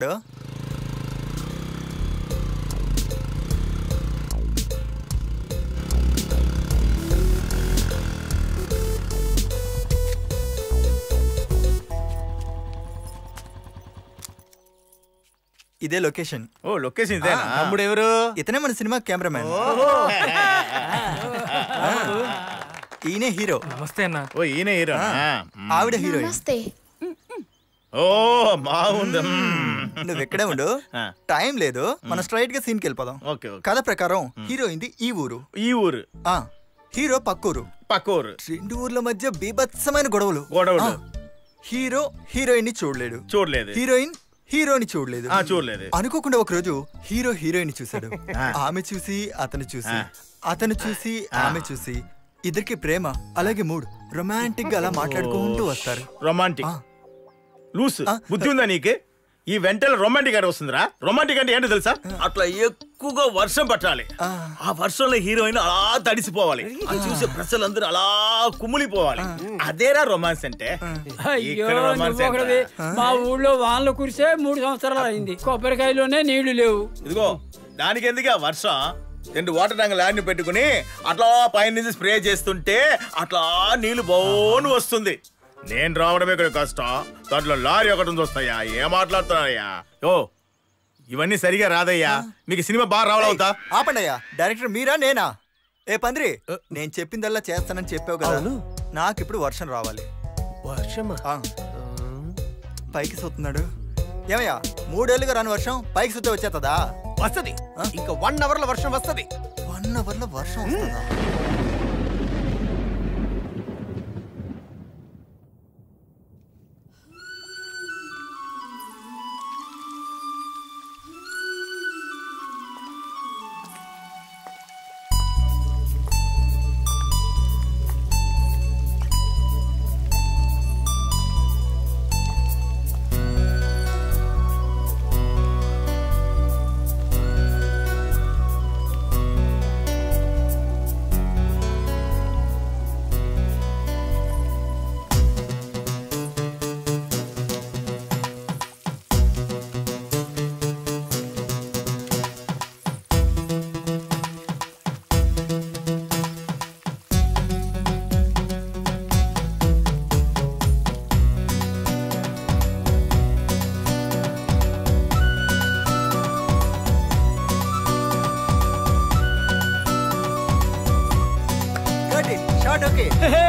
ఇదే లొకేషన్ ఓ లొకేషన్ ఇదేనా తమ్ముడు ఎవరు ఇతనే మన సినిమా కెమెరామ్యాన్ ఈయనే హీరో నమస్తే అన్న ఓ ఈయన హీరో ఆవిడ హీరోయిన్ నమస్తే ఓ బాగుంది నువ్వు ఎక్కడే ఉండు ఆ. టైం లేదు మనం స్ట్రైట్ గా సీన్కి వెళ్ళిపోదాం ఓకే ఓకే కథ ప్రకారం హీరోయింది ఈ ఊరు ఈ ఊరు ఆ హీరో పక్కూరు పక్క ఊరు రెండు ఊర్ల మధ్య బీభత్సమైన గొడవలు గొడవలు. ఆ, హీరో హీరోయిన్ ని చూడలేడు చూడలేదు హీరోయిన్ హీరోని చూడలేదు ఆ చూడలేదు అనుకోకుండా ఒక రోజు హీరో హీరోయిన్ చూశాడు ఆమె చూసి అతను చూసి అతను చూసి ఆమె చూసి ఇద్దరికి ప్రేమ అలాగే మూడ్ రొమాంటిక్ గా అలా మాట్లాడుకుంటూ వస్తారు రొమాంటిక్ ఆ. లూస్ బుద్ధి ఉందా నీకు ఈ వెంటనే రొమాంటిక్ అంటే వస్తుందిరా రొమాంటిక్ అంటే ఏంటో తెలుసా అట్లా ఎక్కువగా వర్షం పట్టాలి ఆ వర్షంలో హీరోయిన్ అలా తడిసిపోవాలి అది చూసే ప్రజలందరూ అలా కుమ్ములిపోవాలి అదేరా రొమాన్స్ అంటే అయ్యో ఇక్కడ romance నువ్వు ఒకటివి. మా ఊళ్ళో వానలు కురిసే మూడు సంవత్సరాలు అయింది కొబ్బరికాయలోనే నీళ్లు లేవు ఇదిగో దానికి ఎందుకు ఆ వర్షం రెండు వాటర్ ట్యాంక్ ల్యాండ్ పెట్టుకుని అట్లా పైన నుంచి స్ప్రే చేస్తుంటే అట్లా నీళ్లు బోను వస్తుంది నేను రావడమే ఇక్కడ కష్టం దాంట్లో లారీ ఒకటి వస్తాయా ఏం మాట్లాడుతున్నారయ్యా ఓ ఇవన్నీ సరిగా రాదయ్యా మీకు సినిమా బాగా రావాలవుతా ఆపండయ్యా డైరెక్టర్ మీరా నేనా ఏ పందిరి నేను చెప్పిందల్లా చేస్తానని చెప్పావు కదా నాకు ఇప్పుడు వర్షం రావాలి వర్షమా ఆ. పైకి సూతున్నాడు ఏమయ్యా మూడేళ్ళుగా రాని వర్షం పైకి సుత్తే వచ్చేస్తుందా వస్తది ఇంకా వన్ అవర్ లో వర్షం వస్తది వన్ అవర్ లో వర్షం వస్తుందా షార్ట్ ఓకే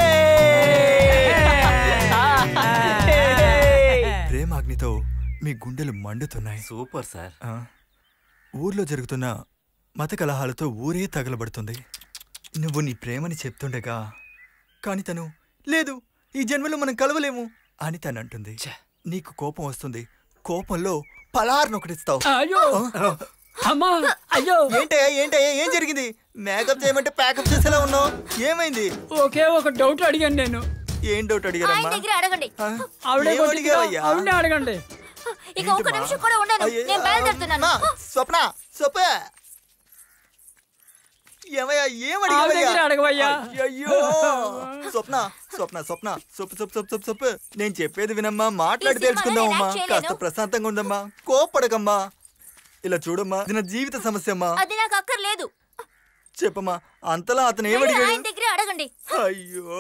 ప్రేమాగ్నితో మీ గుండెలు మండుతున్నాయి సూపర్ సార్ ఆ, ఊర్లో జరుగుతున్న మత కలహాలతో ఊరే తగలబడుతుంది నువ్వు నీ ప్రేమని చెప్తుండగా కాని తను లేదు ఈ జన్మలో మనం కలవలేము అని తను అంటుంది నీకు కోపం వస్తుంది కోపంలో పలార్ను ఒకటిస్తావు అయ్యో అమ్మా అయ్యో ఏంటయ్యా ఏంటయ్యా ఏం జరిగింది మేకప్ చేయమంటే ప్యాకప్ చేసేలా ఉన్నావు ఏమైంది ఒకే ఒక డౌట్ అడిగాను నేను ఏం డౌట్ ఆయన అడిగారమ్మా దగ్గర అడగండి ఆ? ఆవిడే ఏం కొట్టిందా? అడిగావయ్యా? ఆవిడనే అడగండి ఇక ఒక నిమిషం కూడా ఉండను అయ్యో. నేను బయలుదేరుతున్నాను అమ్మా, స్వప్న స్వప్న ఏమయ్యా ఏం ఆవిడ అడిగావయ్యా? దగ్గర అడగవయ్యా అయ్యో స్వప్న స్వప్న స్వప్న సొప్పు సొప్పు సొప్పు సొప్పు సొప్పు నేను చెప్పేది వినమ్మా మాట్లాడి ఈ సినిమాలో తెలుసుకుందామమ్మా నేను యాక్ట్ కాస్త చేయలేను. ప్రశాంతంగా ఉండమ్మా కోపడకమ్మా ఇలా చూడమ్మా ఇది నా జీవిత సమస్య అమ్మా అది నాకు అక్కర్లేదు చెప్పమ్మా అంతలా అతను వెళ్ళి ఏమడిగాడు ఆయన దగ్గర అడగండి అయ్యో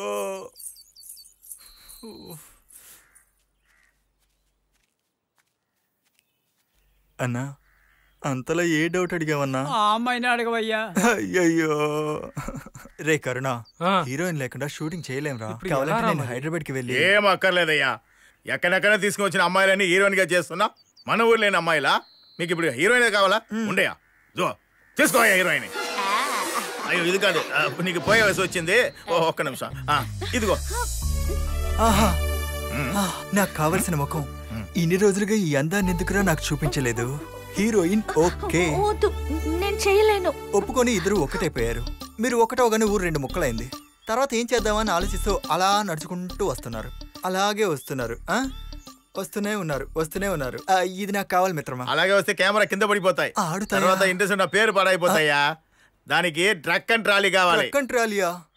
అన్నా అంతలా ఏ డౌట్ అడిగావన్నా ఆ అమ్మాయిని అడగవయ్యా అయ్యయ్యో రే కరుణ ఆ. హీరోయిన్ లేకుండా షూటింగ్ చేయలేంరా ఇప్పుడు కావాలంటే ఎలా రా నేను మరి? హైదరాబాద్ కి వెళ్ళి ఏం అక్కర్లేదయ్యా ఎక్కడెక్కడ తీసుకొచ్చిన అమ్మాయిలని హీరోయిన్ గా చేస్తున్నా మన ఊరు లేని అమ్మాయిలా మీకు ఇప్పుడు హీరోయిన్ కావాలా ఉండయా జో తీసుకోయా హీరోయిన్ అయ్యో ఇది కాదు ఆ, నీకు పోయే వయసు వచ్చింది ఓ ఒక్క నిమిషం ఆ, ఇదిగో ఆహా ఆ, నాకు కావలసిన ముఖం ఇన్ని రోజులుగా ఈ అందాన్ని ఎందుకురా నాకు చూపించలేదు హీరోయిన్ ఓకే వద్దు నేను చేయలేను ఒప్పుకొని ఇద్దరు ఒకటైపోయారు మీరు ఒకటవగానే ఊరు రెండు ముక్కలైంది తర్వాత ఏం చేద్దామని ఆలోచిస్తూ అలా నడుచుకుంటూ వస్తున్నారు అలాగే వస్తున్నారు ఆ వస్తూనే ఉన్నారు వస్తూనే ఉన్నారు ఆ, ఇది నాకు కావాలి మిత్రమా అలాగే వస్తే కెమెరా కింద పడిపోతాయి ఆడుతాయా? తర్వాత ఇంట్రెస్ట్ నా పేరు పాడైపోతాయ్యా దానికి ట్రక్ అండ్ ట్రాలీ కావాలి ట్రక్ అండ్ ట్రాలీయా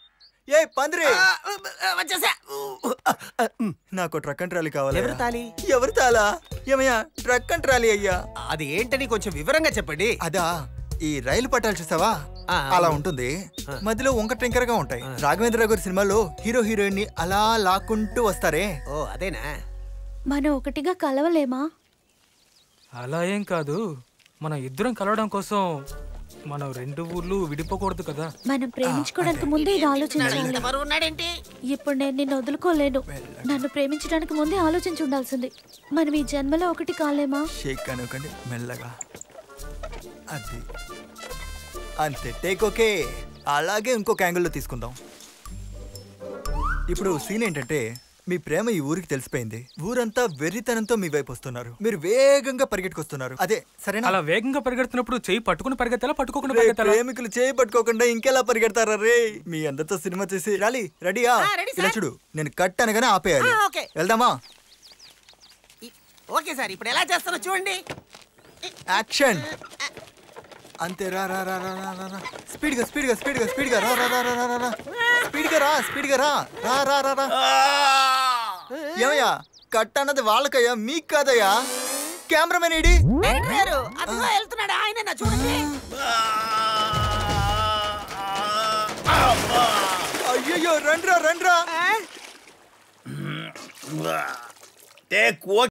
ఏ పందిరి ఆ, ఆ, వచ్చేసా నాకు ట్రక్ అండ్ ట్రాలీ కావాలి ఎవరు తాలి? ఎవరు తాలా ఏమయ్యా ట్రక్ అండ్ ట్రాలీ అయ్యా అది ఏంటని కొంచెం వివరంగా చెప్పండి అదా ఈ రైలు పట్టాలు చూసావా ఆ, అలా ఉంటుంది మధ్యలో వంక టింకర్ గా ఉంటాయి రాఘవేంద్ర గారి సినిమాలో హీరో హీరోయిన్ ని అలా లాక్కుంటూ వస్తారే ఓ అదేనా మనం ఒకటిగా కలవలేమా అలా ఏం కాదు మనం ఇద్దరం కలవడం కోసం మనం రెండు ఊర్లు విడిపోకూడదు కదా మనం ప్రేమించుకోవడానికి ముందే ఇది ఆలోచించాలి ఉన్నాడేంటి ఇప్పుడు నేను నిన్ను వదులుకోలేను నన్ను ప్రేమించడానికి ముందే ఆలోచించి ఉండాల్సింది మనం ఈ జన్మలో ఒకటి కాలేమా షేక్ అనుకోండి మెల్లగా అది అంతే టేక్ ఓకే అలాగే ఇంకొక యాంగిల్లో తీసుకుందాం ఇప్పుడు సీన్ ఏంటంటే మీ ప్రేమ ఈ ఊరికి తెలిసిపోయింది ఊరంతా వెర్రితనంతో మీ వైపు వస్తున్నారు మీరు వేగంగా పరిగెట్టుకొస్తున్నారు అదే సరేనా అలా వేగంగా పరిగెడుతున్నప్పుడు చెయ్యి పట్టుకుని పరిగెత్తాలా పట్టుకోకుండా రే, పరిగెత్తాలా ప్రేమికులు చేయి పట్టుకోకుండా ఇంకెలా పరిగెడతారా రే మీ అందరితో సినిమా చేసి రాలి రెడీయా ఆ, రెడీ ఇలా సార్. చూడు నేను కట్ అనగానే ఆపేయాలి ఆ, ఓకే. వెళ్దామా ఈ- ఓకే సార్ ఇప్పుడు ఎలా చేస్తారో చూడండి యాక్షన్ అంతే రా రా రా రా రా రా రా స్పీడ్ గా స్పీడ్ గా స్పీడ్ గా స్పీడ్ గా రా రా రా రా రా రా రా స్పీడ్ గా రా స్పీడ్ గా రా రా రా రా రా ఏమయ్యా కట్ అన్నది వాళ్ళకయ్యా మీకు కాదయ్యా కెమెరామెన్ ఏడి డైరెక్టర్ గారు అదిగో వెళ్తున్నాడు ఆయన చూడండి అయ్యయ్యో రండ్రా రండ్రా ఆ? టేక్